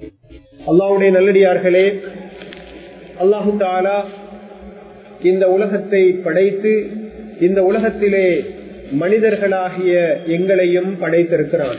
அல்லாவுடைய நல்லடியார்களே அல்லாஹு தாலா இந்த உலகத்தை படைத்து இந்த உலகத்திலே மனிதர்களாகிய எங்களையும் படைத்திருக்கிறான்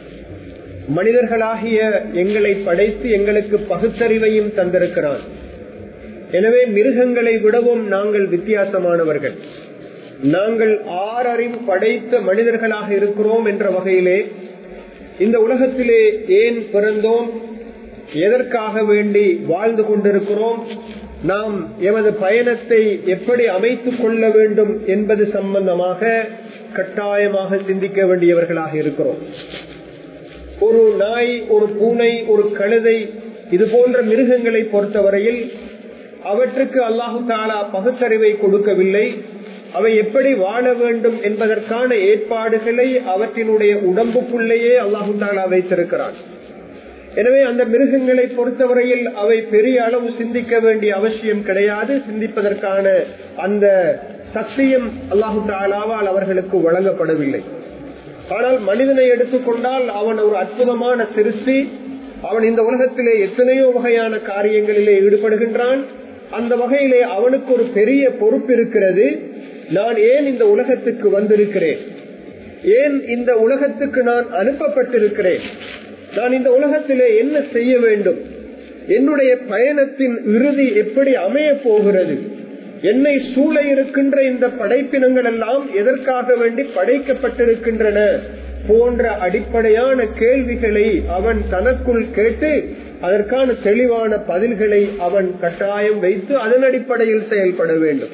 மனிதர்களாகிய எங்களை படைத்து எங்களுக்கு பகுத்தறிவையும் தந்திருக்கிறான் எனவே மிருகங்களை விடவும் நாங்கள் வித்தியாசமானவர்கள் நாங்கள் ஆறறிவு படைத்த மனிதர்களாக இருக்கிறோம் என்ற வகையிலே இந்த உலகத்திலே ஏன் பிறந்தோம் எதற்காக வேண்டி வாழ்ந்து கொண்டிருக்கிறோம் நாம் எமது பயணத்தை எப்படி அமைத்துக் கொள்ள வேண்டும் என்பது சம்பந்தமாக கட்டாயமாக சிந்திக்க வேண்டியவர்களாக இருக்கிறோம் ஒரு நாய் ஒரு பூனை ஒரு கழுதை இது போன்ற மிருகங்களை பொறுத்தவரையில் அவற்றுக்கு அல்லாஹு தாலா பகுத்தறிவை கொடுக்கவில்லை அவை எப்படி வாழ வேண்டும் என்பதற்கான ஏற்பாடுகளை அவற்றினுடைய உடம்புக்குள்ளேயே அல்லாஹு தாலா வைத்திருக்கிறான் எனவே அந்த மிருகங்களை பொறுத்தவரையில் அவை பெரிய அளவு சிந்திக்க வேண்டிய அவசியம் கிடையாது சிந்திப்பதற்கான அந்த சக்தியும் அல்லாஹு தாலாவால் அவர்களுக்கு வழங்கப்படவில்லை ஆனால் மனிதனை எடுத்துக்கொண்டால் அவன் ஒரு அற்புதமான சிறுசி அவன் இந்த உலகத்திலே எத்தனையோ வகையான காரியங்களிலே ஈடுபடுகின்றான் அந்த வகையிலே அவனுக்கு ஒரு பெரிய பொறுப்பு இருக்கிறது நான் ஏன் இந்த உலகத்துக்கு வந்திருக்கிறேன் ஏன் இந்த உலகத்துக்கு நான் அனுப்பப்பட்டிருக்கிறேன் நான் இந்த உலகத்திலே என்ன செய்ய வேண்டும் என்னுடைய பயணத்தின் இறுதி எப்படி அமைய போகிறது என்னை சூழ இருக்கின்ற இந்த படைப்பினங்கள் எல்லாம் எதற்காக வேண்டி படைக்கப்பட்டிருக்கின்றன போன்ற அடிப்படையான கேள்விகளை அவன் தனக்குள் கேட்டு அதற்கான தெளிவான பதில்களை அவன் கட்டாயம் வைத்து அதன் அடிப்படையில் செயல்பட வேண்டும்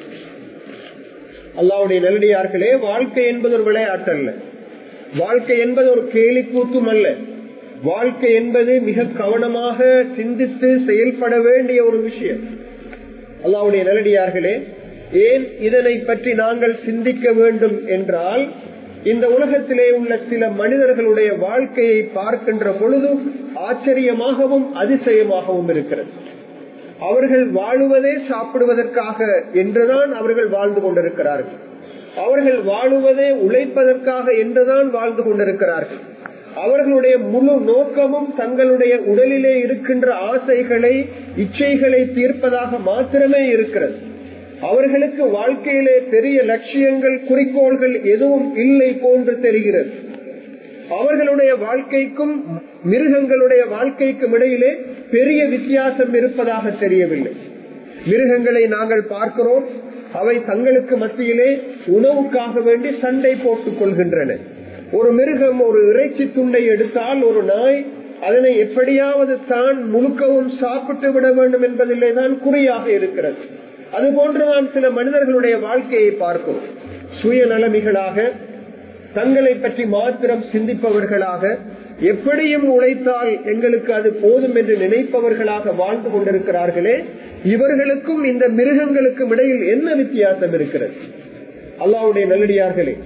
அல்லாவுடைய நல்லடியார்களே வாழ்க்கை என்பது ஒரு விளையாட்டு அல்ல வாழ்க்கை என்பது ஒரு கேலி கூத்தும் அல்ல வாழ்க்கை என்பது மிக கவனமாக சிந்தித்து செயல்பட வேண்டிய ஒரு விஷயம் அல்லாவுடைய நல்லடியார்களே ஏன் இதனை பற்றி நாங்கள் சிந்திக்க வேண்டும் என்றால் இந்த உலகத்திலே உள்ள சில மனிதர்களுடைய வாழ்க்கையை பார்க்கின்ற பொழுது ஆச்சரியமாகவும் அதிசயமாகவும் இருக்கிறது அவர்கள் வாழுவதே சாப்பிடுவதற்காக என்றுதான் அவர்கள் வாழ்ந்து கொண்டிருக்கிறார்கள் அவர்கள் வாழுவதே உழைப்பதற்காக என்றுதான் வாழ்ந்து கொண்டிருக்கிறார்கள் அவர்களுடைய முழு நோக்கமும் தங்களுடைய உடலிலே இருக்கின்ற ஆசைகளை இச்சைகளை தீர்ப்பதாக மாத்திரமே இருக்கிறது அவர்களுக்கு வாழ்க்கையிலே பெரிய லட்சியங்கள் குறிக்கோள்கள் எதுவும் இல்லை போன்று தெரிகிறது அவர்களுடைய வாழ்க்கைக்கும் மிருகங்களுடைய வாழ்க்கைக்கும் இடையிலே பெரிய வித்தியாசம் இருப்பதாக தெரியவில்லை மிருகங்களை நாங்கள் பார்க்கிறோம் அவை தங்களுக்கு மத்தியிலே உணவுக்காக வேண்டி சண்டை போட்டுக் கொள்கின்றன ஒரு மிருகம் ஒரு இறைச்சி துண்டை எடுத்தால் ஒரு நாய் அதனை எப்படியாவது தான் முழுக்கவும் சாப்பிட்டு விட வேண்டும் என்பதிலே தான் குறியாக இருக்கிறது அது போன்றுதான் சில மனிதர்களுடைய வாழ்க்கையை பார்க்கிறோம் சுயநலமிகளாக தங்களை பற்றி மாத்திரம் சிந்திப்பவர்களாக எப்படியும் உழைத்தால் எங்களுக்கு அது போதும் என்று நினைப்பவர்களாக வாழ்ந்து கொண்டிருக்கிறார்களே இவர்களுக்கும் இந்த மிருகங்களுக்கும் இடையில் என்ன வித்தியாசம் இருக்கிறது அல்லாவுடைய நல்லடியார்களே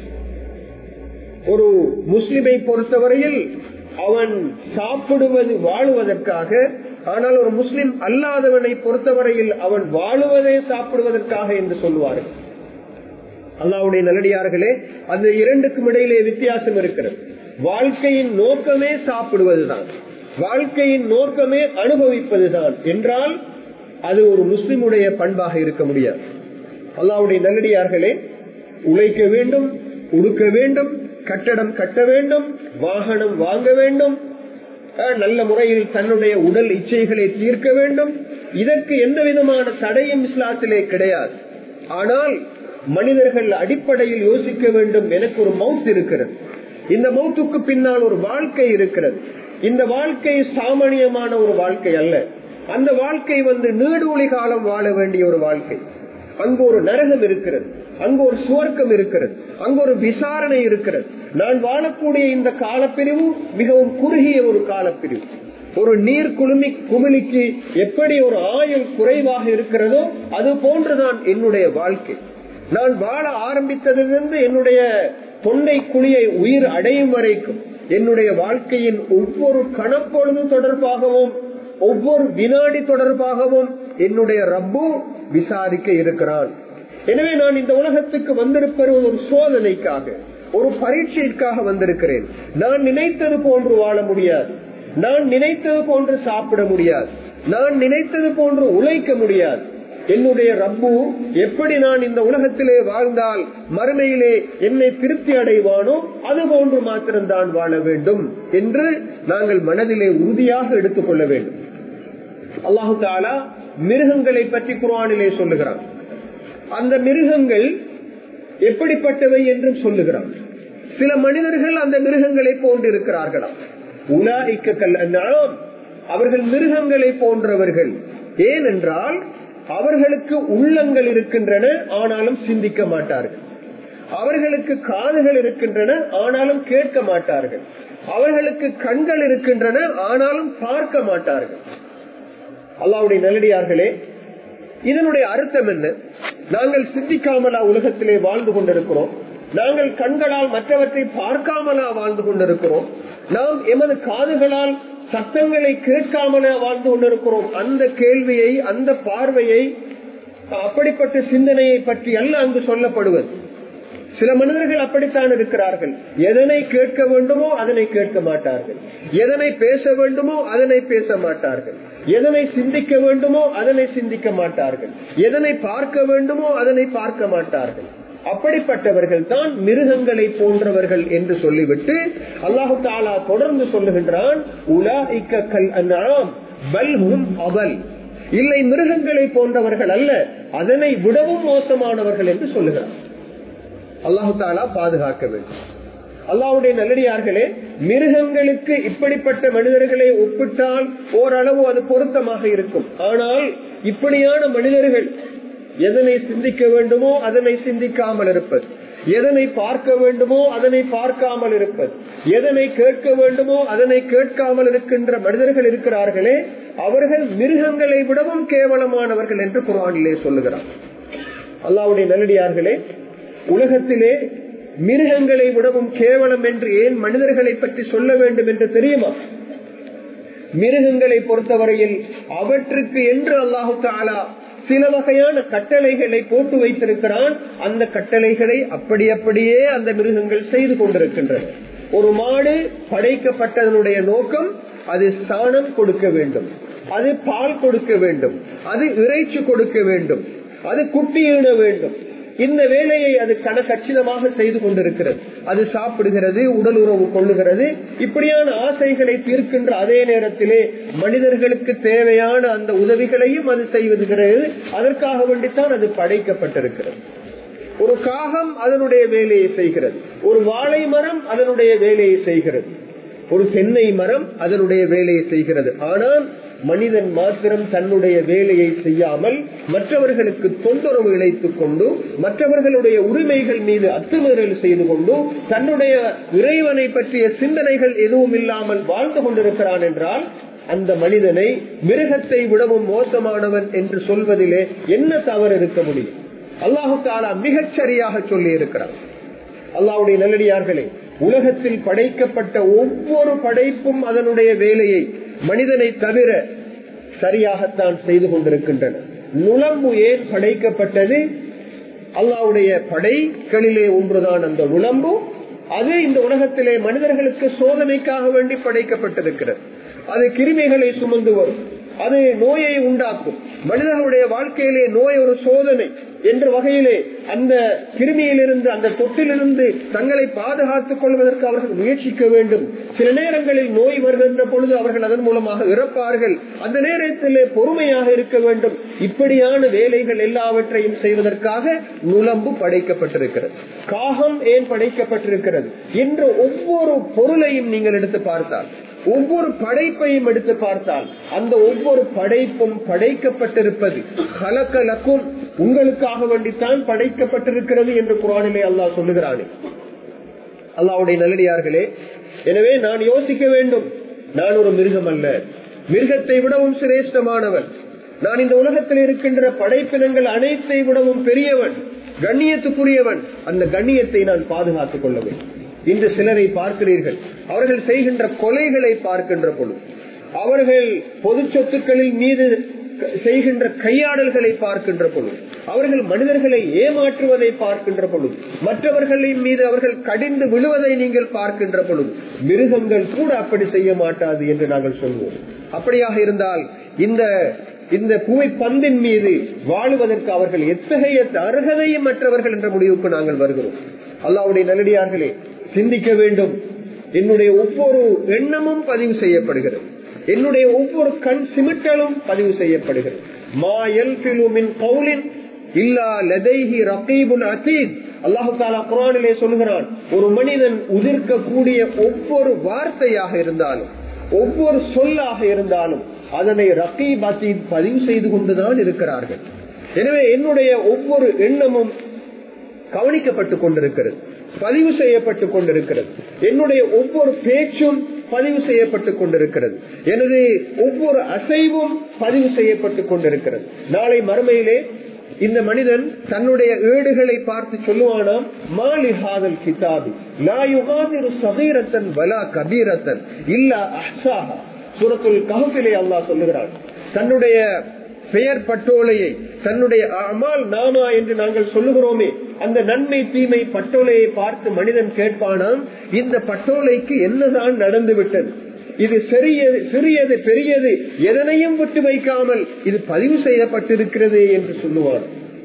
ஒரு முஸ்லிமை பொறுத்தவரையில் அவன் சாப்பிடுவது வாழுவதற்காக ஆனால் ஒரு முஸ்லிம் அல்லாதவனை பொறுத்தவரையில் அவன் வாழுவதே சாப்பிடுவதற்காக என்று சொல்லுவார்கள் அல்லாவுடைய நல்லடியார்களே அந்த இரண்டுக்கும் இடையிலே வித்தியாசம் இருக்கிறது வாழ்க்கையின் நோக்கமே சாப்பிடுவதுதான் வாழ்க்கையின் நோக்கமே அனுபவிப்பதுதான் என்றால் அது ஒரு முஸ்லிமுடைய பண்பாக இருக்க முடியாது அல்லாவுடைய நல்லடியார்களே உழைக்க வேண்டும் உடுக்க வேண்டும் கட்டடம் கட்ட வேண்டும் வாகனம் வாங்க வேண்டும் நல்ல முறையில் தன்னுடைய உடல் இச்சைகளை தீர்க்க வேண்டும் இதற்கு எந்த விதமான தடையும் இஸ்லாத்திலே கிடையாது ஆனால் மனிதர்கள் அடிப்படையில் யோசிக்க வேண்டும் எனக்கு ஒரு மவுத் இருக்கிறது இந்த மௌத்துக்கு பின்னால் ஒரு வாழ்க்கை இருக்கிறது இந்த வாழ்க்கை சாமானியமான ஒரு வாழ்க்கை அல்ல அந்த வாழ்க்கை வந்து நீடூழி காலம் வாழ வேண்டிய ஒரு வாழ்க்கை அங்கு ஒரு நரகம் இருக்கிறது அங்கு ஒரு சுவர்க்கம் இருக்கிறது அங்கு ஒரு விசாரணை இருக்கிறது நான் வாழக்கூடிய இந்த காலப்பிரிவு மிகவும் குறுகிய ஒரு காலப்பிரிவு ஒரு நீர் குழுமி குமிழிக்கு எப்படி ஒரு ஆயுள் குறைவாக இருக்கிறதோ அது போன்றுதான் என்னுடைய வாழ்க்கை நான் வாழ ஆரம்பித்ததிலிருந்து என்னுடைய தொண்டை குழியை உயிர் அடையும் வரைக்கும் என்னுடைய வாழ்க்கையின் ஒவ்வொரு கணப்பொழுது தொடர்பாகவும் ஒவ்வொரு வினாடி தொடர்பாகவும் என்னுடைய ரப்பு விசாரிக்க இருக்கிறான் எனவே நான் இந்த உலகத்துக்கு வந்திருப்பது ஒரு சோதனைக்காக ஒரு பரீட்சைக்காக வந்திருக்கிறேன் நான் நினைத்தது போன்று வாழ முடியாது நான் நினைத்தது போன்று சாப்பிட முடியாது நான் நினைத்தது போன்று உழைக்க முடியாது என்னுடைய ரப்பு எப்படி நான் இந்த உலகத்திலே வாழ்ந்தால் மறுமையிலே என்னை திருப்தி அடைவானோ அது போன்று மாத்திரம்தான் வாழ வேண்டும் என்று நாங்கள் மனதிலே உறுதியாக எடுத்துக்கொள்ள வேண்டும் அல்லாஹு தாலா மிருகங்களை பற்றி குரானிலே சொல்லுகிறான் அந்த மிருகங்கள் எப்படிப்பட்டவை என்றும் சொல்லுகிறான் சில மனிதர்கள் அந்த மிருகங்களை போன்று இருக்கிறார்களாம் உலாய்க்க கல் அவர்கள் மிருகங்களை போன்றவர்கள் ஏனென்றால் அவர்களுக்கு உள்ளங்கள் இருக்கின்றன ஆனாலும் சிந்திக்க மாட்டார்கள் அவர்களுக்கு காதுகள் இருக்கின்றன ஆனாலும் கேட்க மாட்டார்கள் அவர்களுக்கு கண்கள் இருக்கின்றன ஆனாலும் பார்க்க மாட்டார்கள் அல்லாவுடைய நல்லடியார்களே இதனுடைய அர்த்தம் என்ன நாங்கள் சிந்திக்காமலா உலகத்திலே வாழ்ந்து கொண்டிருக்கிறோம் நாங்கள் கண்களால் மற்றவற்றை பார்க்காமலா வாழ்ந்து கொண்டிருக்கிறோம் நாம் எமது காதுகளால் சத்தங்களை கேட்காமலா வாழ்ந்து கொண்டிருக்கிறோம் அந்த கேள்வியை அந்த பார்வையை அப்படிப்பட்ட சிந்தனையை பற்றி அல்ல அங்கு சொல்லப்படுவது சில மனிதர்கள் அப்படித்தான் இருக்கிறார்கள் எதனை கேட்க வேண்டுமோ அதனை கேட்க மாட்டார்கள் எதனை பேச வேண்டுமோ அதனை பேச மாட்டார்கள் எதனை சிந்திக்க வேண்டுமோ அதனை சிந்திக்க மாட்டார்கள் எதனை பார்க்க வேண்டுமோ அதனை பார்க்க மாட்டார்கள் அப்படிப்பட்டவர்கள் தான் மிருகங்களை போன்றவர்கள் என்று சொல்லிவிட்டு அல்லாஹு தாலா தொடர்ந்து சொல்லுகின்றான் உலா இக்க கல் பல்ஹும் அவல் இல்லை மிருகங்களை போன்றவர்கள் அல்ல அதனை விடவும் மோசமானவர்கள் என்று சொல்லுகிறார் அல்லாஹு தாலா பாதுகாக்க வேண்டும் அல்லாவுடைய நல்லடியார்களே மிருகங்களுக்கு இப்படிப்பட்ட மனிதர்களை ஒப்பிட்டால் ஓரளவு அது பொருத்தமாக இருக்கும் ஆனால் இப்படியான மனிதர்கள் எதனை சிந்திக்க வேண்டுமோ அதனை சிந்திக்காமல் இருப்பது எதனை பார்க்க வேண்டுமோ அதனை பார்க்காமல் இருப்பது எதனை கேட்க வேண்டுமோ அதனை கேட்காமல் இருக்கின்ற மனிதர்கள் இருக்கிறார்களே அவர்கள் மிருகங்களை விடவும் கேவலமானவர்கள் என்று குரானிலே சொல்லுகிறார் அல்லாவுடைய நல்லடியார்களே உலகத்திலே மிருகங்களை விடவும் கேவலம் என்று ஏன் மனிதர்களை பற்றி சொல்ல வேண்டும் என்று தெரியுமா மிருகங்களை பொறுத்தவரையில் அவற்றுக்கு என்று அல்லாஹு தாலா சில வகையான கட்டளைகளை போட்டு வைத்திருக்கிறான் அந்த கட்டளைகளை அப்படி அப்படியே அந்த மிருகங்கள் செய்து கொண்டிருக்கின்றன ஒரு மாடு படைக்கப்பட்டதனுடைய நோக்கம் அது சாணம் கொடுக்க வேண்டும் அது பால் கொடுக்க வேண்டும் அது இறைச்சி கொடுக்க வேண்டும் அது குட்டியிட வேண்டும் இந்த வேலையை அது கணக்கச்சிதமாக செய்து கொண்டிருக்கிறது அது சாப்பிடுகிறது உடல் உறவு கொள்ளுகிறது இப்படியான ஆசைகளை தீர்க்கின்ற அதே நேரத்திலே மனிதர்களுக்கு தேவையான அந்த உதவிகளையும் அது செய்வதுகிறது அதற்காக வேண்டித்தான் அது படைக்கப்பட்டிருக்கிறது ஒரு காகம் அதனுடைய வேலையை செய்கிறது ஒரு வாழை மரம் அதனுடைய வேலையை செய்கிறது ஒரு தென்னை மரம் அதனுடைய வேலையை செய்கிறது ஆனால் மனிதன் மாத்திரம் தன்னுடைய வேலையை செய்யாமல் மற்றவர்களுக்கு தொந்தரவு இழைத்துக் கொண்டு மற்றவர்களுடைய உரிமைகள் மீது அத்துமீறல் செய்து கொண்டு தன்னுடைய இறைவனை பற்றிய சிந்தனைகள் எதுவும் இல்லாமல் வாழ்ந்து கொண்டிருக்கிறான் என்றால் அந்த மனிதனை மிருகத்தை விடவும் மோசமானவன் என்று சொல்வதிலே என்ன தவறு இருக்க முடியும் அல்லாஹு தாலா மிகச் சரியாக சொல்லி இருக்கிறார் அல்லாவுடைய நல்லடியார்களே உலகத்தில் படைக்கப்பட்ட ஒவ்வொரு படைப்பும் அதனுடைய வேலையை மனிதனை தவிர சரியாகத்தான் செய்து கொண்டிருக்கின்றன நுழம்பு ஏன் படைக்கப்பட்டது அல்லாவுடைய படைகளிலே ஒன்றுதான் அந்த நுழம்பு அது இந்த உலகத்திலே மனிதர்களுக்கு சோதனைக்காக வேண்டி படைக்கப்பட்டிருக்கிறது அது கிருமிகளை சுமந்து வரும் அது நோயை உண்டாக்கும் மனிதர்களுடைய வாழ்க்கையிலே நோய் ஒரு சோதனை என்ற வகையிலே அந்த கிருமியிலிருந்து அந்த தொட்டிலிருந்து தங்களை பாதுகாத்துக் கொள்வதற்கு அவர்கள் முயற்சிக்க வேண்டும் சில நேரங்களில் நோய் வருகின்ற பொழுது அவர்கள் அதன் மூலமாக இறப்பார்கள் அந்த நேரத்திலே பொறுமையாக இருக்க வேண்டும் இப்படியான வேலைகள் எல்லாவற்றையும் செய்வதற்காக நுழம்பு படைக்கப்பட்டிருக்கிறது காகம் ஏன் படைக்கப்பட்டிருக்கிறது என்று ஒவ்வொரு பொருளையும் நீங்கள் எடுத்து பார்த்தால் ஒவ்வொரு படைப்பையும் எடுத்து பார்த்தால் அந்த ஒவ்வொரு படைப்பும் படைக்கப்பட்டிருப்பது கலக்கலக்கும் உங்களுக்காக வேண்டித்தான் படைக்கப்பட்டிருக்கிறது என்று குரானிலே அல்லாஹ் சொல்லுகிறானே அல்லாவுடைய நல்லடியார்களே எனவே நான் யோசிக்க வேண்டும் நான் ஒரு மிருகம் அல்ல மிருகத்தை விடவும் சிரேஷ்டமானவன் நான் இந்த உலகத்தில் இருக்கின்ற படைப்பினங்கள் அனைத்தை விடவும் பெரியவன் கண்ணியத்துக்குரியவன் அந்த கண்ணியத்தை நான் பாதுகாத்துக் கொள்ள வேண்டும் இன்று சிலரை பார்க்கிறீர்கள் அவர்கள் செய்கின்ற கொலைகளை பார்க்கின்ற பொழுது அவர்கள் பொது சொத்துக்களின் மீது செய்கின்ற கையாடல்களை பார்க்கின்ற பொழுது அவர்கள் மனிதர்களை ஏமாற்றுவதை பார்க்கின்ற பொழுது மற்றவர்களின் மீது அவர்கள் கடிந்து விழுவதை நீங்கள் பார்க்கின்ற பொழுது மிருகங்கள் கூட அப்படி செய்ய மாட்டாது என்று நாங்கள் சொல்வோம் அப்படியாக இருந்தால் இந்த இந்த புவி பந்தின் மீது வாழுவதற்கு அவர்கள் எத்தகைய அர்ஹதையும் மற்றவர்கள் என்ற முடிவுக்கு நாங்கள் வருகிறோம் அல்லாவுடைய நல்லடியார்களே சிந்திக்க வேண்டும் என்னுடைய ஒவ்வொரு எண்ணமும் பதிவு செய்யப்படுகிறது என்னுடைய ஒவ்வொரு கண் சிமிட்டலும் பதிவு செய்யப்படுகிறது மா எல்பிலுமின் கவுலின் இல்லா லதைஹி ரகீபுன் அசீத் அல்லாஹு தாலா குரானிலே சொல்கிறான் ஒரு மனிதன் உதிர்க்கக்கூடிய ஒவ்வொரு வார்த்தையாக இருந்தாலும் ஒவ்வொரு சொல்லாக இருந்தாலும் அதனை ரகீப் அசீத் பதிவு செய்து கொண்டுதான் இருக்கிறார்கள் எனவே என்னுடைய ஒவ்வொரு எண்ணமும் கவனிக்கப்பட்டுக் கொண்டிருக்கிறது பதிவு செய்யப்பட்டுக் கொண்டிருக்கிறது என்னுடைய ஒவ்வொரு பேச்சும் பதிவு செய்யப்பட்டுக் கொண்டிருக்கிறது எனது ஒவ்வொரு அசைவும் பதிவு செய்யப்பட்டுக் கொண்டிருக்கிறது நாளை மறுமையிலே இந்த மனிதன் தன்னுடைய ஏடுகளை பார்த்து சொல்லுவானாம் மாலிஹாதல் கிதாபி லாயுகாதிரு சகீரத்தன் வலா கபீரத்தன் இல்லா அஹ்சாஹா சுரத்துல் கஹபிலே அல்லாஹ் சொல்லுகிறான் தன்னுடைய பெயர் பட்டோலையை தன்னுடைய அமால் நாமா என்று நாங்கள் சொல்லுகிறோமே அந்த நன்மை தீமை பட்டோலையை பார்த்து மனிதன் கேட்பானாம் இந்த பட்டோலைக்கு என்னதான் நடந்து விட்டது இது சிறியது சிறியது பெரியது எதனையும் விட்டு வைக்காமல் இது பதிவு செய்யப்பட்டிருக்கிறது என்று சொல்லுவான்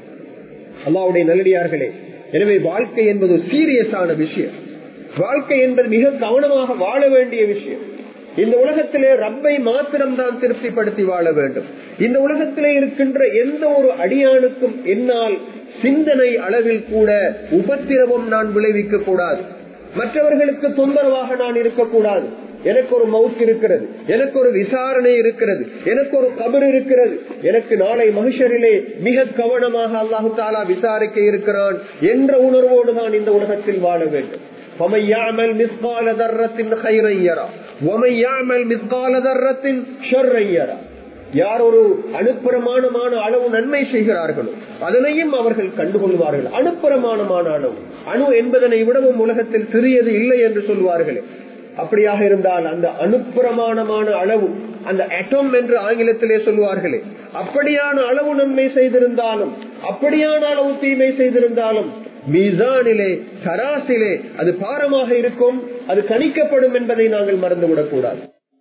அல்லாவுடைய நல்லடியார்களே எனவே வாழ்க்கை என்பது சீரியஸான விஷயம் வாழ்க்கை என்பது மிக கவனமாக வாழ வேண்டிய விஷயம் இந்த உலகத்திலே ரப்பை மாத்திரம்தான் திருப்திப்படுத்தி வாழ வேண்டும் இந்த உலகத்திலே இருக்கின்ற எந்த ஒரு அடியானுக்கும் என்னால் சிந்தனை அளவில் கூட உபத்திரவம் நான் விளைவிக்க கூடாது மற்றவர்களுக்கு தொந்தரவாக நான் இருக்கக்கூடாது எனக்கு ஒரு மவுத் இருக்கிறது எனக்கு ஒரு விசாரணை இருக்கிறது எனக்கு ஒரு கபர் இருக்கிறது எனக்கு நாளை மகிஷரிலே மிக கவனமாக அல்லாஹு தாலா விசாரிக்க இருக்கிறான் என்ற உணர்வோடு தான் இந்த உலகத்தில் வாழ வேண்டும் ومن يعمل مثقال ذرة خيرا يرى ومن يعمل مثقال ذرة شرا يرى யார் ஒரு அணுப்பிரமாணமான அளவு நன்மை செய்கிறார்களோ அதனையும் அவர்கள் கண்டுகொள்வார்கள் அணுப்பிரமாணமான அளவு அணு என்பதனை விடவும் உலகத்தில் சிறியது இல்லை என்று சொல்வார்களே அப்படியாக இருந்தால் அந்த அணுப்பிரமாணமான அளவு அந்த அட்டம் என்று ஆங்கிலத்திலே சொல்வார்களே அப்படியான அளவு நன்மை செய்திருந்தாலும் அப்படியான அளவு தீமை செய்திருந்தாலும் மீசானிலே தராசிலே அது பாரமாக இருக்கும் அது கணிக்கப்படும் என்பதை நாங்கள் மறந்துவிடக் கூடாது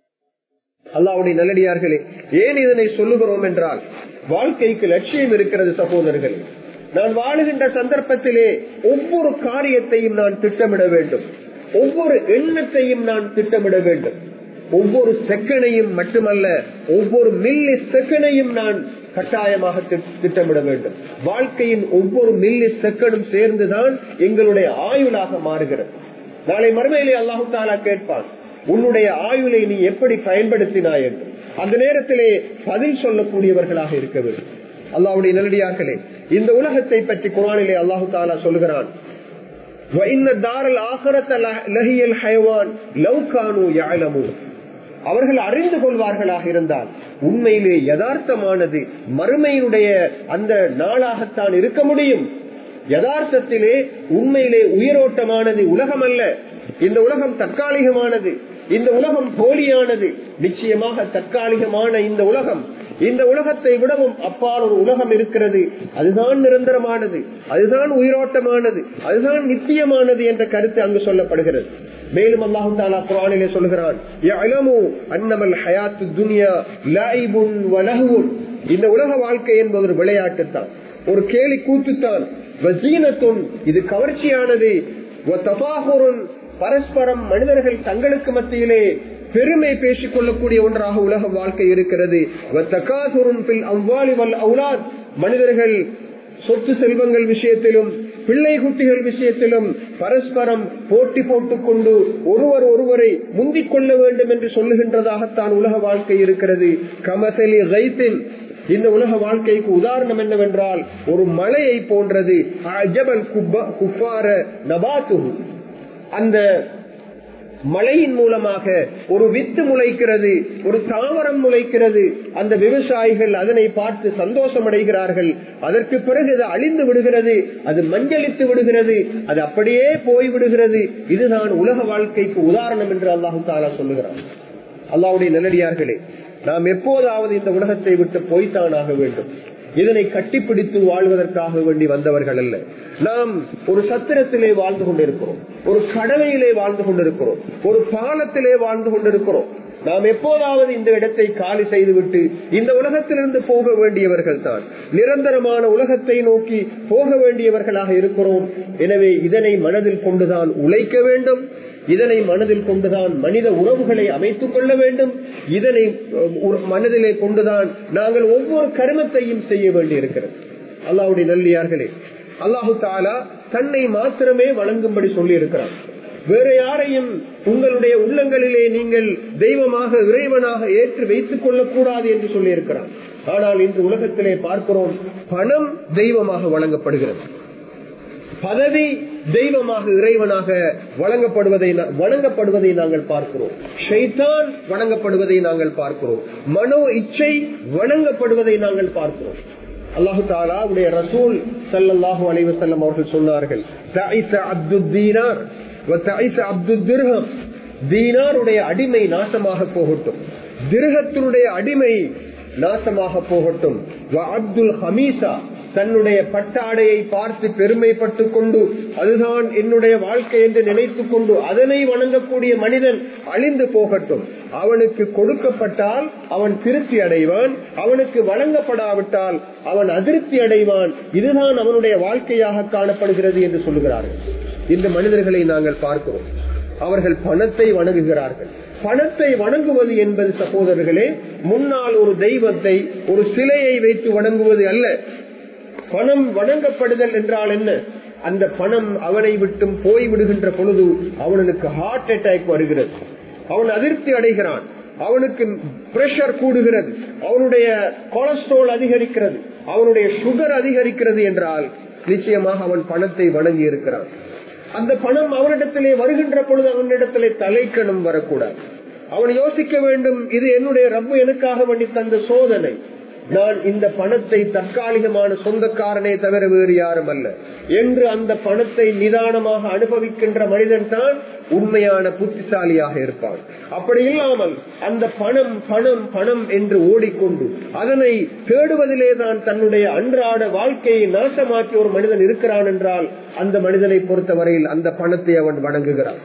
அல்லாவுடைய நல்லடியார்களே ஏன் இதனை சொல்லுகிறோம் என்றால் வாழ்க்கைக்கு லட்சியம் இருக்கிறது சகோதரர்களே நான் வாழுகின்ற சந்தர்ப்பத்திலே ஒவ்வொரு காரியத்தையும் நான் திட்டமிட வேண்டும் ஒவ்வொரு எண்ணத்தையும் நான் திட்டமிட வேண்டும் ஒவ்வொரு செகண்டையும் மட்டுமல்ல ஒவ்வொரு மில்லி செகண்டையும் நான் கட்டாயமாக திட்டமிட வேண்டும் வாழ்க்கையின் ஒவ்வொரு மில்லி செகண்டும் சேர்ந்துதான் எங்களுடைய ஆயுளாக மாறுகிறது நாளை மறுமையிலே அல்லாஹு தாலா கேட்பான் உன்னுடைய ஆயுளை நீ எப்படி பயன்படுத்தினாய் என்று அந்த நேரத்திலே பதில் சொல்லக்கூடியவர்களாக இருக்க வேண்டும் அல்லாவுடைய நல்லடியார்களே இந்த உலகத்தை பற்றி குரானிலே அல்லாஹு தாலா சொல்கிறான் அவர்கள் அறிந்து கொள்வார்களாக இருந்தால் உண்மையிலே யதார்த்தமானது மறுமையினுடைய அந்த நாளாகத்தான் இருக்க முடியும் யதார்த்தத்திலே உண்மையிலே உயிரோட்டமானது உலகம் அல்ல இந்த உலகம் தற்காலிகமானது இந்த உலகம் போலியானது நிச்சயமாக தற்காலிகமான இந்த உலகம் இந்த உலகத்தை விடவும் அப்பால் ஒரு உலகம் இருக்கிறது அதுதான் நிரந்தரமானது அதுதான் உயிரோட்டமானது அதுதான் நித்தியமானது என்ற கருத்து அங்கு சொல்லப்படுகிறது மேலும் அல்லாஹு தாலா குரானிலே சொல்கிறான் இந்த உலக வாழ்க்கை என்பது ஒரு விளையாட்டுத்தான் ஒரு கேலி கூத்துத்தான் இது கவர்ச்சியானது பரஸ்பரம் மனிதர்கள் தங்களுக்கு மத்தியிலே பெருமை பேசிக் கொள்ளக்கூடிய ஒன்றாக உலக வாழ்க்கை இருக்கிறது மனிதர்கள் சொத்து செல்வங்கள் விஷயத்திலும் பிள்ளை குட்டிகள் விஷயத்திலும் பரஸ்பரம் போட்டி போட்டுக் கொண்டு ஒருவர் ஒருவரை முந்திக் கொள்ள வேண்டும் என்று சொல்லுகின்றதாகத்தான் உலக வாழ்க்கை இருக்கிறது கமசலி ரைத்தின் இந்த உலக வாழ்க்கைக்கு உதாரணம் என்னவென்றால் ஒரு மலையை போன்றது அஜபல் குப்பார நபாத்து அந்த மழையின் மூலமாக ஒரு வித்து முளைக்கிறது ஒரு தாவரம் முளைக்கிறது அந்த விவசாயிகள் அதனை பார்த்து சந்தோஷம் அடைகிறார்கள் அதற்கு பிறகு அது அழிந்து விடுகிறது அது மஞ்சளித்து விடுகிறது அது அப்படியே போய் விடுகிறது இதுதான் உலக வாழ்க்கைக்கு உதாரணம் என்று அல்லாஹு தாலா சொல்லுகிறார் அல்லாவுடைய நல்லடியார்களே நாம் எப்போதாவது இந்த உலகத்தை விட்டு போய்த்தான் ஆக வேண்டும் இதனை கட்டிப்பிடித்து வாழ்வதற்காக வேண்டி வந்தவர்கள் அல்ல நாம் ஒரு சத்திரத்திலே வாழ்ந்து கொண்டிருக்கிறோம் ஒரு கடவையிலே வாழ்ந்து கொண்டிருக்கிறோம் ஒரு பாலத்திலே வாழ்ந்து கொண்டிருக்கிறோம் நாம் எப்போதாவது இந்த இடத்தை காலி செய்துவிட்டு இந்த உலகத்திலிருந்து போக வேண்டியவர்கள் தான் நிரந்தரமான உலகத்தை நோக்கி போக வேண்டியவர்களாக இருக்கிறோம் எனவே இதனை மனதில் கொண்டுதான் உழைக்க வேண்டும் இதனை மனதில் கொண்டுதான் மனித உறவுகளை அமைத்துக் கொள்ள வேண்டும் இதனை மனதிலே கொண்டுதான் நாங்கள் ஒவ்வொரு கருமத்தையும் செய்ய வேண்டி இருக்கிறது அல்லாவுடைய நல்லியார்களே அல்லாஹு தாலா தன்னை மாத்திரமே வழங்கும்படி சொல்லி இருக்கிறார் வேற யாரையும் உங்களுடைய உள்ளங்களிலே நீங்கள் தெய்வமாக இறைவனாக ஏற்று வைத்துக் கொள்ளக்கூடாது என்று சொல்லி இருக்கிறார் ஆனால் இன்று உலகத்திலே பார்க்கிறோம் பணம் தெய்வமாக வழங்கப்படுகிறது பதவி தெய்வமாக இறைவனாக வழங்கப்படுவதை வணங்கப்படுவதை நாங்கள் பார்க்கிறோம் ஷைத்தான் வணங்கப்படுவதை நாங்கள் பார்க்கிறோம் மனோ இச்சை வணங்கப்படுவதை நாங்கள் பார்க்கிறோம் அல்லாஹு தாலா உடைய ரசூல் சல்லாஹூ அலைவசல்லம் அவர்கள் சொன்னார்கள் தீனாருடைய அடிமை நாசமாக போகட்டும் திருகத்தினுடைய அடிமை நாசமாக போகட்டும் அப்துல் ஹமீசா தன்னுடைய பட்டாடையை பார்த்து பெருமைப்பட்டுக் கொண்டு அதுதான் என்னுடைய வாழ்க்கை என்று நினைத்துக் கொண்டு அதனை வணங்கக்கூடிய மனிதன் அழிந்து போகட்டும் அவனுக்கு கொடுக்கப்பட்டால் அவன் திருப்தி அடைவான் அவனுக்கு வழங்கப்படாவிட்டால் அவன் அதிருப்தி அடைவான் இதுதான் அவனுடைய வாழ்க்கையாக காணப்படுகிறது என்று சொல்லுகிறார்கள் இந்த மனிதர்களை நாங்கள் பார்க்கிறோம் அவர்கள் பணத்தை வணங்குகிறார்கள் பணத்தை வணங்குவது என்பது சகோதரர்களே முன்னால் ஒரு தெய்வத்தை ஒரு சிலையை வைத்து வணங்குவது அல்ல பணம் வணங்கப்படுதல் என்றால் என்ன அந்த பணம் அவனை விட்டும் போய் விடுகின்ற பொழுது அவனுக்கு ஹார்ட் அட்டாக் வருகிறது அவன் அதிருப்தி அடைகிறான் அவனுக்கு பிரஷர் கூடுகிறது அவனுடைய கொலஸ்ட்ரால் அதிகரிக்கிறது அவனுடைய சுகர் அதிகரிக்கிறது என்றால் நிச்சயமாக அவன் பணத்தை வணங்கி இருக்கிறான் அந்த பணம் அவனிடத்திலே வருகின்ற பொழுது அவனிடத்திலே தலைக்கணம் வரக்கூடாது அவன் யோசிக்க வேண்டும் இது என்னுடைய ரப்பு எனக்காக வேண்டி தந்த சோதனை நான் இந்த பணத்தை தற்காலிகமான சொந்தக்காரனே தவிர வேறு யாரும் அல்ல என்று அந்த பணத்தை நிதானமாக அனுபவிக்கின்ற மனிதன் தான் உண்மையான புத்திசாலியாக இருப்பான் அப்படி இல்லாமல் அந்த பணம் பணம் பணம் என்று ஓடிக்கொண்டு அதனை தேடுவதிலே தான் தன்னுடைய அன்றாட வாழ்க்கையை நாசமாக்கி ஒரு மனிதன் இருக்கிறான் என்றால் அந்த மனிதனை பொறுத்தவரையில் அந்த பணத்தை அவன் வணங்குகிறான்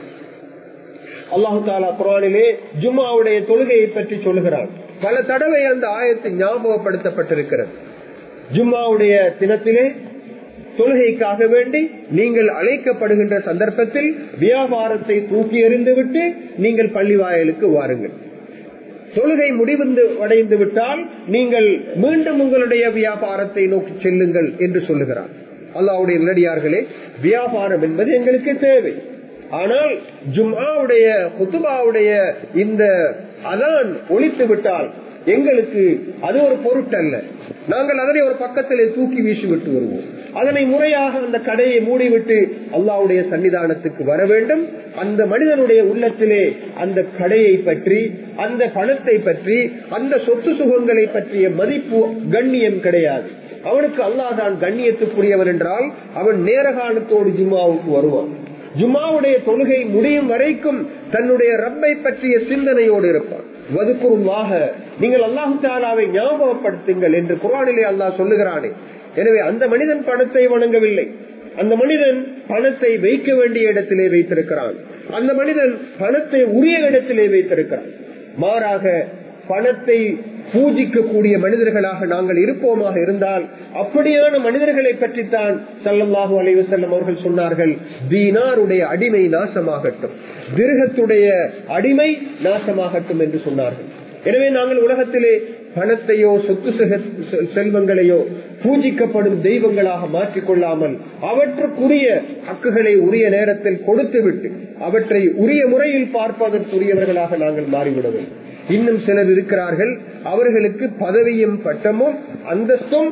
அல்லாஹு தாலா குரானிலே ஜும்மாவுடைய தொழுகையை பற்றி சொல்லுகிறான் பல தடவை அந்த ஆயத்தை ஞாபகப்படுத்தப்பட்டிருக்கிறது ஜும்மாவுடைய தினத்திலே தொழுகைக்காக வேண்டி நீங்கள் அழைக்கப்படுகின்ற சந்தர்ப்பத்தில் வியாபாரத்தை தூக்கி எறிந்துவிட்டு நீங்கள் பள்ளி வாயலுக்கு வாருங்கள் தொழுகை முடிவு அடைந்து விட்டால் நீங்கள் மீண்டும் உங்களுடைய வியாபாரத்தை நோக்கி செல்லுங்கள் என்று சொல்லுகிறார் அல்லாவுடைய நடிகார்களே வியாபாரம் என்பது எங்களுக்கு தேவை ஆனால் ஜும்மாவுடைய குத்துபாவுடைய இந்த அதான் ஒழித்து விட்டால் எங்களுக்கு அது ஒரு பொருட்டல்ல நாங்கள் அதனை ஒரு பக்கத்திலே தூக்கி வீசி விட்டு வருவோம் அதனை முறையாக அந்த கடையை மூடிவிட்டு அல்லாவுடைய சன்னிதானத்துக்கு வர வேண்டும் அந்த மனிதனுடைய உள்ளத்திலே அந்த கடையை பற்றி அந்த பணத்தை பற்றி அந்த சொத்து சுகங்களை பற்றிய மதிப்பு கண்ணியம் கிடையாது அவனுக்கு அல்லாதான் கண்ணியத்துக்குரியவன் என்றால் அவன் நேரகாலத்தோடு ஜும்மாவுக்கு வருவான் ஜும்மாவுடைய தொழுகை முடியும் வரைக்கும் தன்னுடைய ரப்பை பற்றிய சிந்தனையோடு இருப்பான் வதுக்குருவாக நீங்கள் அல்லாஹு தாலாவை ஞாபகப்படுத்துங்கள் என்று குரானிலே அல்லாஹ் சொல்லுகிறானே எனவே அந்த மனிதன் பணத்தை வணங்கவில்லை அந்த மனிதன் பணத்தை வைக்க வேண்டிய இடத்திலே வைத்திருக்கிறான் அந்த மனிதன் பணத்தை உரிய இடத்திலே வைத்திருக்கிறான் மாறாக பணத்தை பூஜிக்கக்கூடிய மனிதர்களாக நாங்கள் இருப்போமாக இருந்தால் அப்படியான மனிதர்களை பற்றித்தான் சல்லல்லாஹு அலைவு செல்லம் அவர்கள் சொன்னார்கள் தீனாருடைய அடிமை நாசமாகட்டும் திருகத்துடைய அடிமை நாசமாகட்டும் என்று சொன்னார்கள் எனவே நாங்கள் உலகத்திலே பணத்தையோ சொத்து செல்வங்களையோ பூஜிக்கப்படும் தெய்வங்களாக மாற்றிக் கொள்ளாமல் அவற்றுக்குரிய ஹக்குகளை உரிய நேரத்தில் கொடுத்துவிட்டு அவற்றை உரிய முறையில் பார்ப்பதற்குரியவர்களாக நாங்கள் மாறிவிட வேண்டும் இன்னும் சிலர் இருக்கிறார்கள் அவர்களுக்கு பதவியும் பட்டமும் அந்தஸ்தும்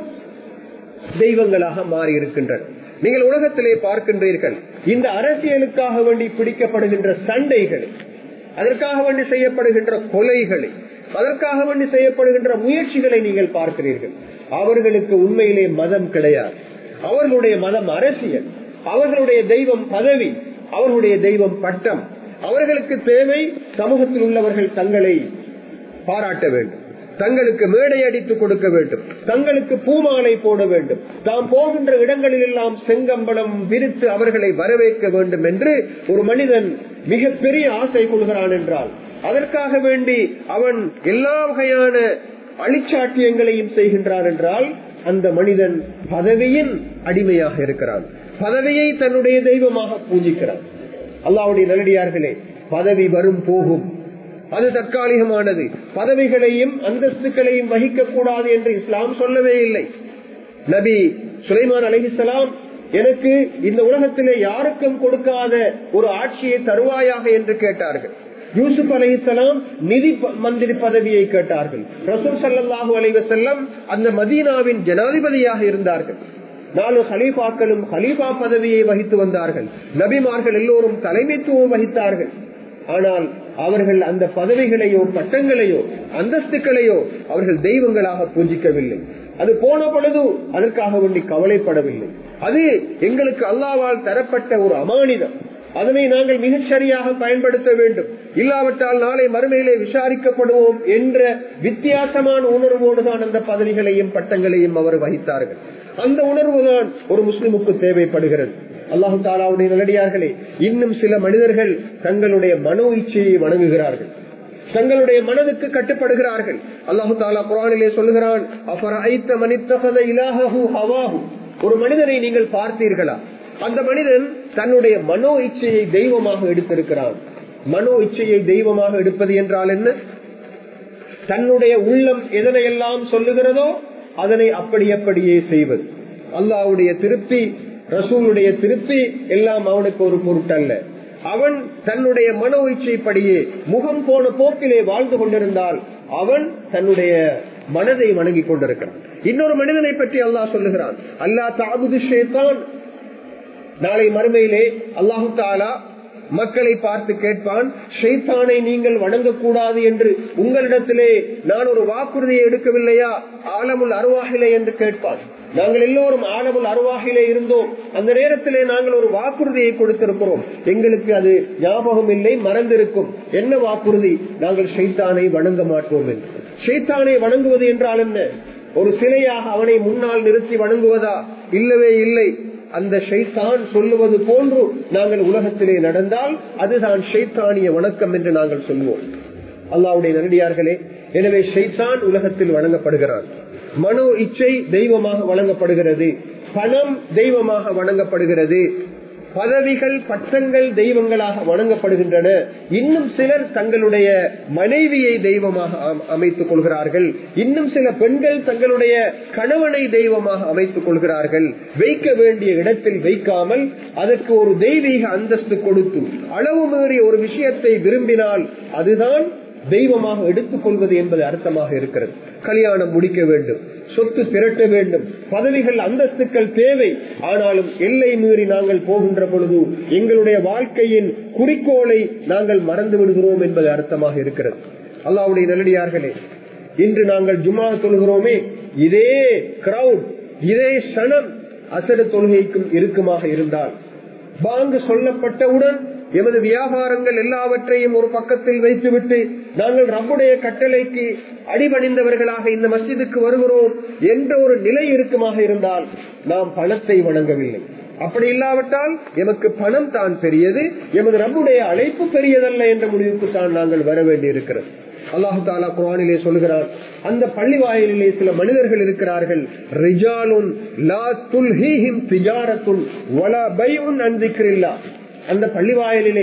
தெய்வங்களாக மாறி இருக்கின்றன நீங்கள் உலகத்திலே பார்க்கின்றீர்கள் இந்த அரசியலுக்காக வேண்டி பிடிக்கப்படுகின்ற சண்டைகளை அதற்காக வேண்டி செய்யப்படுகின்ற கொலைகளை அதற்காக வேண்டி செய்யப்படுகின்ற முயற்சிகளை நீங்கள் பார்க்கிறீர்கள் அவர்களுக்கு உண்மையிலே மதம் கிடையாது அவர்களுடைய மதம் அரசியல் அவர்களுடைய தெய்வம் பதவி அவர்களுடைய தெய்வம் பட்டம் அவர்களுக்கு தேவை சமூகத்தில் உள்ளவர்கள் தங்களை பாராட்ட வேண்டும் தங்களுக்கு மேடை அடித்து கொடுக்க வேண்டும் தங்களுக்கு பூமாலை போட வேண்டும் தாம் போகின்ற இடங்களில் எல்லாம் செங்கம்பளம் விரித்து அவர்களை வரவேற்க வேண்டும் என்று ஒரு மனிதன் மிக பெரிய ஆசை கொள்கிறான் என்றால் அதற்காக வேண்டி அவன் எல்லா வகையான அழிச்சாட்டியங்களையும் செய்கின்றான் என்றால் அந்த மனிதன் பதவியின் அடிமையாக இருக்கிறான் பதவியை தன்னுடைய தெய்வமாக பூஜிக்கிறான் அல்லாவுடைய நல்லடியார்களே பதவி வரும் போகும் அது தற்காலிகமானது பதவிகளையும் அந்தஸ்துகளையும் வகிக்க கூடாது என்று இஸ்லாம் சொல்லவே இல்லை நபி சுலைமான் அலிஹிசலாம் எனக்கு இந்த உலகத்திலே யாருக்கும் கொடுக்காத ஒரு ஆட்சியை தருவாயாக என்று கேட்டார்கள் யூசுப் அலிசலாம் நிதி மந்திரி பதவியை கேட்டார்கள் ரசூல் சல்லாஹூ அலைவசல்லம் அந்த மதீனாவின் ஜனாதிபதியாக இருந்தார்கள் நாலு ஹலீஃபாக்களும் ஹலீஃபா பதவியை வகித்து வந்தார்கள் நபிமார்கள் எல்லோரும் தலைமைத்துவம் வகித்தார்கள் ஆனால் அவர்கள் அந்த பதவிகளையோ பட்டங்களையோ அந்தஸ்துக்களையோ அவர்கள் தெய்வங்களாக பூஜிக்கவில்லை அது போன பொழுது அதற்காக வேண்டி கவலைப்படவில்லை அது எங்களுக்கு அல்லாவால் தரப்பட்ட ஒரு அமானிதம் அதனை நாங்கள் மிகச் சரியாக பயன்படுத்த வேண்டும் இல்லாவிட்டால் நாளை மறுமையிலே விசாரிக்கப்படுவோம் என்ற வித்தியாசமான உணர்வோடு தான் அந்த பதவிகளையும் பட்டங்களையும் அவர் வகித்தார்கள் அந்த உணர்வு தான் ஒரு முஸ்லிமுக்கு தேவைப்படுகிறது அல்லாஹு தாலாவுடைய நல்லடியார்களே இன்னும் சில மனிதர்கள் தங்களுடைய மனோ இச்சையை வணங்குகிறார்கள் தங்களுடைய மனதுக்கு கட்டுப்படுகிறார்கள் அல்லாஹு தாலா குரானிலே சொல்லுகிறான் ஒரு மனிதனை நீங்கள் பார்த்தீர்களா அந்த மனிதன் தன்னுடைய மனோ இச்சையை தெய்வமாக எடுத்திருக்கிறான் மனோ இச்சையை தெய்வமாக எடுப்பது என்றால் என்ன தன்னுடைய உள்ளம் எதனையெல்லாம் சொல்லுகிறதோ அதனை அப்படி அப்படியே செய்வது அல்லாவுடைய திருப்தி ரசூலுடைய திருப்தி எல்லாம் அவனுக்கு ஒரு பொருட்டல்ல அவன் தன்னுடைய மன இச்சைப்படியே முகம் போன போக்கிலே வாழ்ந்து கொண்டிருந்தால் அவன் தன்னுடைய மனதை வணங்கிக் கொண்டிருக்கிறான் இன்னொரு மனிதனை பற்றி அல்லாஹ் சொல்லுகிறான் அல்லா தாபுது ஷேத்தான் நாளை மறுமையிலே அல்லாஹு தாலா மக்களை பார்த்து கேட்பான் ஷைத்தானை நீங்கள் வணங்கக்கூடாது என்று உங்களிடத்திலே நான் ஒரு வாக்குறுதியை எடுக்கவில்லையா ஆலமுல் அருவாகிலே என்று கேட்பான் நாங்கள் எல்லோரும் ஆலமுல் அருவாகிலே இருந்தோம் அந்த நேரத்திலே நாங்கள் ஒரு வாக்குறுதியை கொடுத்திருக்கிறோம் எங்களுக்கு அது ஞாபகம் இல்லை மறந்திருக்கும் என்ன வாக்குறுதி நாங்கள் ஷைத்தானை வணங்க மாட்டோம் என்று ஷைத்தானை வணங்குவது என்றால் என்ன ஒரு சிலையாக அவனை முன்னால் நிறுத்தி வணங்குவதா இல்லவே இல்லை அந்த ஷைத்தான் சொல்லுவது போன்று நாங்கள் உலகத்திலே நடந்தால் அதுதான் ஷைத்தானிய வணக்கம் என்று நாங்கள் சொல்வோம் அல்லாவுடைய நரடியார்களே எனவே ஷைத்தான் உலகத்தில் வழங்கப்படுகிறான் மனோ இச்சை தெய்வமாக வழங்கப்படுகிறது பணம் தெய்வமாக வழங்கப்படுகிறது பதவிகள் பட்டங்கள் தெய்வங்களாக வணங்கப்படுகின்றன இன்னும் சிலர் தங்களுடைய மனைவியை தெய்வமாக அமைத்துக் கொள்கிறார்கள் இன்னும் சில பெண்கள் தங்களுடைய கணவனை தெய்வமாக அமைத்துக் கொள்கிறார்கள் வைக்க வேண்டிய இடத்தில் வைக்காமல் அதற்கு ஒரு தெய்வீக அந்தஸ்து கொடுத்து அளவு மீறிய ஒரு விஷயத்தை விரும்பினால் அதுதான் தெய்வமாக எடுத்துக் கொள்வது என்பது அர்த்தமாக இருக்கிறது கல்யாணம் முடிக்க வேண்டும் சொத்து திரட்ட வேண்டும் பதவிகள் அந்தஸ்துக்கள் தேவை ஆனாலும் எல்லை மீறி நாங்கள் போகின்ற பொழுது எங்களுடைய வாழ்க்கையின் குறிக்கோளை நாங்கள் மறந்து விடுகிறோம் என்பது அர்த்தமாக இருக்கிறது அல்லாவுடைய நல்லடியார்களே இன்று நாங்கள் ஜுமா தொழுகிறோமே இதே கிரௌட் இதே சனம் அசட தொழுகைக்கும் இருக்குமாக இருந்தால் பாங்கு சொல்லப்பட்டவுடன் எமது வியாபாரங்கள் எல்லாவற்றையும் ஒரு பக்கத்தில் வைத்துவிட்டு நாங்கள் ரப்புடைய கட்டளைக்கு அடிபணிந்தவர்களாக இந்த மஸ்ஜிதுக்கு வருகிறோம் என்ற ஒரு நிலை இருக்குமாக இருந்தால் நாம் பணத்தை வணங்கவில்லை அப்படி இல்லாவிட்டால் எமக்கு பணம் தான் பெரியது எமது ரப்புடைய அழைப்பு பெரியதல்ல என்ற முடிவுக்கு தான் நாங்கள் வர வேண்டி இருக்கிறது அல்லாஹு தாலா குரானிலே சொல்கிறார் அந்த பள்ளி வாயிலே சில மனிதர்கள் இருக்கிறார்கள் ரிஜாலுன் லா துல்ஹீஹிம் திஜாரத்துன் வலா பைஉன் அன் திக்ரில்லா அந்த பள்ளி வாயிலே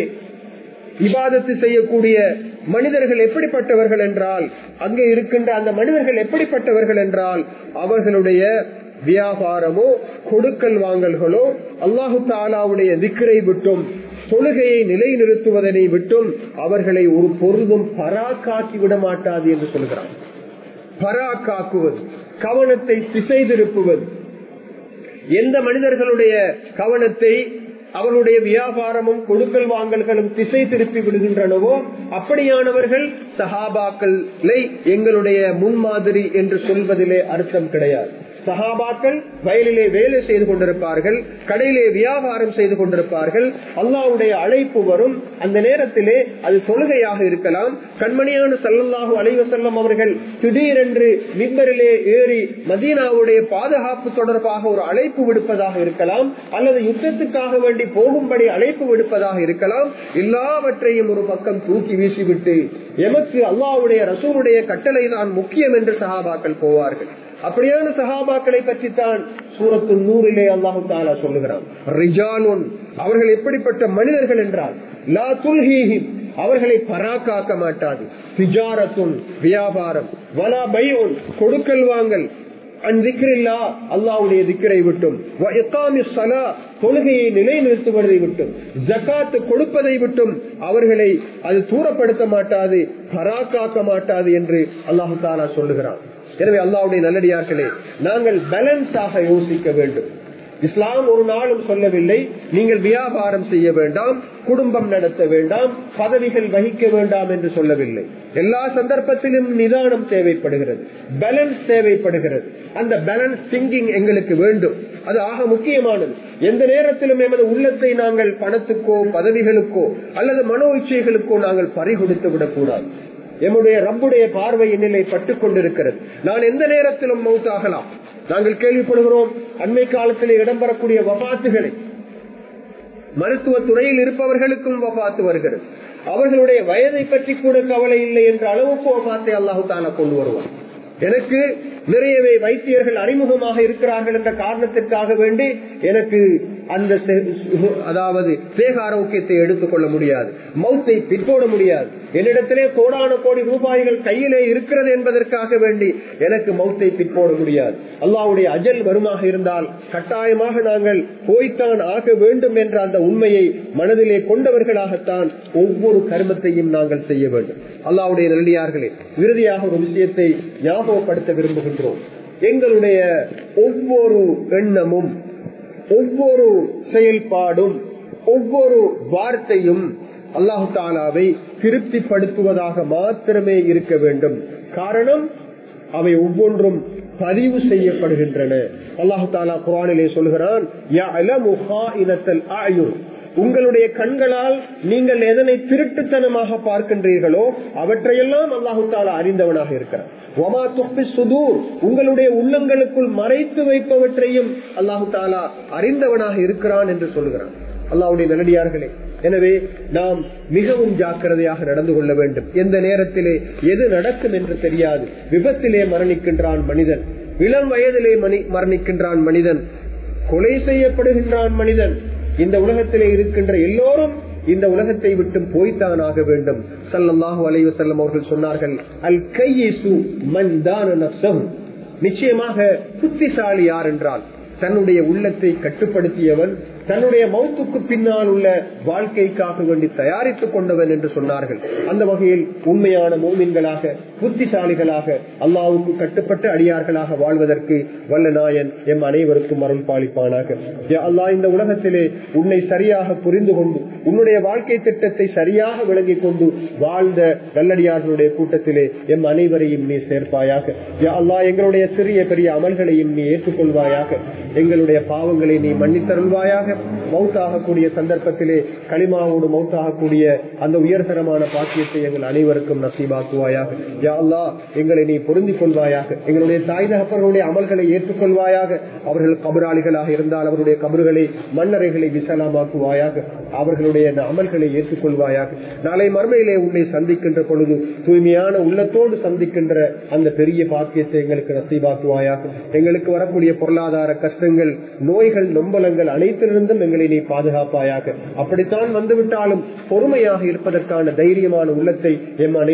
இபாதத்து செய்யக்கூடிய மனிதர்கள் எப்படிப்பட்டவர்கள் என்றால் அங்கே இருக்கின்ற அந்த மனிதர்கள் எப்படிப்பட்டவர்கள் என்றால் அவர்களுடைய வியாபாரமோ கொடுக்கல் வாங்கல்களோ அல்லாஹு தாலாவுடைய திக்கரை விட்டும் தொழுகையை நிலைநிறுத்துவதனை விட்டும் அவர்களை ஒரு பொருளும் பராக்காக்கி விட மாட்டாது என்று சொல்கிறார் பராக்காக்குவது கவனத்தை திசை திருப்புவது எந்த மனிதர்களுடைய கவனத்தை அவருடைய வியாபாரமும் கொடுக்கல் வாங்கல்களும் திசை திருப்பி விடுகின்றனவோ அப்படியானவர்கள் சஹாபாக்களை எங்களுடைய முன்மாதிரி என்று சொல்வதிலே அர்த்தம் கிடையாது சஹாபாக்கள் வயலிலே வேலை செய்து கொண்டிருப்பார்கள் கடையிலே வியாபாரம் செய்து கொண்டிருப்பார்கள் அல்லாவுடைய அழைப்பு வரும் அந்த நேரத்திலே அது தொழுகையாக இருக்கலாம் கண்மணியான சல்லல்லாஹு அலைவசல்லம் அவர்கள் திடீரென்று மிம்பரிலே ஏறி மதீனாவுடைய பாதுகாப்பு தொடர்பாக ஒரு அழைப்பு விடுப்பதாக இருக்கலாம் அல்லது யுத்தத்துக்காக வேண்டி போகும்படி அழைப்பு விடுப்பதாக இருக்கலாம் எல்லாவற்றையும் ஒரு பக்கம் தூக்கி வீசிவிட்டு எமக்கு அல்லாவுடைய ரசூருடைய கட்டளை தான் முக்கியம் என்று சகாபாக்கள் போவார்கள் அப்படியான சகாபாக்களை பற்றி தான் சூரத்து நூறிலே அல்லாஹு தாலா சொல்லுகிறான் ரிஜாலுன் அவர்கள் எப்படிப்பட்ட மனிதர்கள் என்றால் லா துல்ஹீஹிம் அவர்களை பராக்காக்க மாட்டாது திஜாரத்துன் வியாபாரம் வலா பையோன் கொடுக்கல் வாங்கல் அல்லாவுடைய திக்கரை விட்டும் தொழுகையை நிலைநிறுத்துவதை விட்டும் ஜக்காத்து கொடுப்பதை விட்டும் அவர்களை அது தூரப்படுத்த மாட்டாது பராக்காக்க மாட்டாது என்று அல்லாஹு தாலா சொல்லுகிறான் எனவே அல்லாவுடைய நல்லடியார்களே நாங்கள் பேலன்ஸாக யோசிக்க வேண்டும் இஸ்லாம் ஒரு நாளும் சொல்லவில்லை நீங்கள் வியாபாரம் செய்ய வேண்டாம் குடும்பம் நடத்த வேண்டாம் பதவிகள் வகிக்க வேண்டாம் என்று சொல்லவில்லை எல்லா சந்தர்ப்பத்திலும் நிதானம் தேவைப்படுகிறது பேலன்ஸ் தேவைப்படுகிறது அந்த பேலன்ஸ் திங்கிங் எங்களுக்கு வேண்டும் அது ஆக முக்கியமானது எந்த நேரத்திலும் எமது உள்ளத்தை நாங்கள் பணத்துக்கோ பதவிகளுக்கோ அல்லது மனோ இச்சைகளுக்கோ நாங்கள் பறிகொடுத்து விடக்கூடாது எம்முடைய ரப்புடைய பார்வை நிலை பட்டுக் கொண்டிருக்கிறது நான் எந்த நேரத்திலும் மௌத்தாகலாம் நாங்கள் கேள்விப்படுகிறோம் அண்மை காலத்தில் இடம்பெறக்கூடிய வபாத்துகளை மருத்துவ துறையில் இருப்பவர்களுக்கும் வபாத்து வருகிறது அவர்களுடைய வயதை பற்றி கூட கவலை இல்லை என்ற அளவுக்கு வபாத்தை அல்லாஹு தாலா கொண்டு வருவார் எனக்கு நிறையவே வைத்தியர்கள் அறிமுகமாக இருக்கிறார்கள் என்ற காரணத்திற்காக வேண்டி எனக்கு அந்த அதாவது தேக ஆரோக்கியத்தை எடுத்துக்கொள்ள முடியாது மௌத்தை பிற்போட முடியாது என்னிடத்திலே கோடான கோடி ரூபாய்கள் கையிலே இருக்கிறது என்பதற்காக வேண்டி எனக்கு மௌத்தை பிற்போட முடியாது அல்லாவுடைய அஜல் வருமாக இருந்தால் கட்டாயமாக நாங்கள் போய்த்தான் ஆக வேண்டும் என்ற அந்த உண்மையை மனதிலே கொண்டவர்களாகத்தான் ஒவ்வொரு கர்மத்தையும் நாங்கள் செய்ய வேண்டும் அல்லாவுடைய நல்லியார்களே இறுதியாக ஒரு விஷயத்தை ஞாபகப்படுத்த விரும்புகின்றோம் எங்களுடைய ஒவ்வொரு எண்ணமும் ஒவ்வொரு செயல்பாடும் ஒவ்வொரு வார்த்தையும் அல்லாஹு தாலாவை திருப்திப்படுத்துவதாக மாத்திரமே இருக்க வேண்டும் காரணம் அவை ஒவ்வொன்றும் பதிவு செய்யப்படுகின்றன அல்லாஹு தாலா குரானிலே சொல்கிறான் உங்களுடைய கண்களால் நீங்கள் எதனை திருட்டுத்தனமாக பார்க்கின்றீர்களோ அவற்றையெல்லாம் அல்லாஹு தாலா அறிந்தவனாக இருக்கிறார் ஒமா துப்பி சுதூர் உங்களுடைய உள்ளங்களுக்குள் மறைத்து வைப்பவற்றையும் அல்லாஹு தாலா அறிந்தவனாக இருக்கிறான் என்று சொல்கிறான் அல்லாவுடைய நல்லடியார்களே எனவே நாம் மிகவும் ஜாக்கிரதையாக நடந்து கொள்ள வேண்டும் எந்த நேரத்திலே எது நடக்கும் என்று தெரியாது விபத்திலே மரணிக்கின்றான் மனிதன் இளம் வயதிலே மணி மரணிக்கின்றான் மனிதன் கொலை செய்யப்படுகின்றான் மனிதன் இந்த உலகத்திலே இருக்கின்ற எல்லோரும் இந்த உலகத்தை விட்டு போய்த்தான் ஆக வேண்டும் சல்லல்லாஹு அலைவ செல்லம் அவர்கள் சொன்னார்கள் அல் கையேசு மந்தான நிச்சயமாக புத்திசாலி யார் என்றால் தன்னுடைய உள்ளத்தை கட்டுப்படுத்தியவன் தன்னுடைய மௌத்துக்கு பின்னால் உள்ள வாழ்க்கைக்காக வேண்டி தயாரித்துக் கொண்டவன் என்று சொன்னார்கள் அந்த வகையில் உண்மையான மோமின்களாக புத்திசாலிகளாக அல்லாவுக்கு கட்டுப்பட்ட அடியார்களாக வாழ்வதற்கு வல்ல நாயன் எம் அனைவருக்கும் அருள் பாலிப்பானாக அல்லாஹ் இந்த உலகத்திலே உன்னை சரியாக புரிந்து கொண்டு உன்னுடைய வாழ்க்கை திட்டத்தை சரியாக விளங்கிக் கொண்டு வாழ்ந்த நல்லடியார்களுடைய கூட்டத்திலே எம் அனைவரையும் நீ சேர்ப்பாயாக அல்லா எங்களுடைய சிறிய பெரிய அமல்களையும் நீ ஏற்றுக்கொள்வாயாக எங்களுடைய பாவங்களை நீ மன்னித்தருள்வாயாக மௌத்தாகக்கூடிய சந்தர்ப்பத்திலே களிமாவோடு மௌத்தாகக்கூடிய அந்த உயர்தரமான பாக்கியத்தை எங்கள் அனைவருக்கும் நசீபாக்குவாயாக யா அல்லா எங்களை நீ பொருந்திக் கொள்வாயாக எங்களுடைய தாய் தகப்பர்களுடைய அமல்களை ஏற்றுக்கொள்வாயாக அவர்கள் கபராளிகளாக இருந்தால் அவருடைய கபறுகளை மன்னரைகளை விசலமாக்குவாயாக அவர்களுடைய அமல்களை ஏற்றுக்கொள்வாயாக நாளை மறுமையிலே உன்னை சந்திக்கின்ற பொழுது தூய்மையான உள்ளத்தோடு சந்திக்கின்ற அந்த பெரிய பாக்கியத்தை எங்களுக்கு நசீபாக்குவாயாக எங்களுக்கு வரக்கூடிய பொருளாதார கஷ்டங்கள் நோய்கள் நொம்பலங்கள் அனைத்திலிருந்தும் எங்களை நீ பாதுகாப்பாயாக அப்படித்தான் வந்துவிட்டாலும் பொறுமையாக இருப்பதற்கான தைரியமான உள்ளத்தை எம் அனை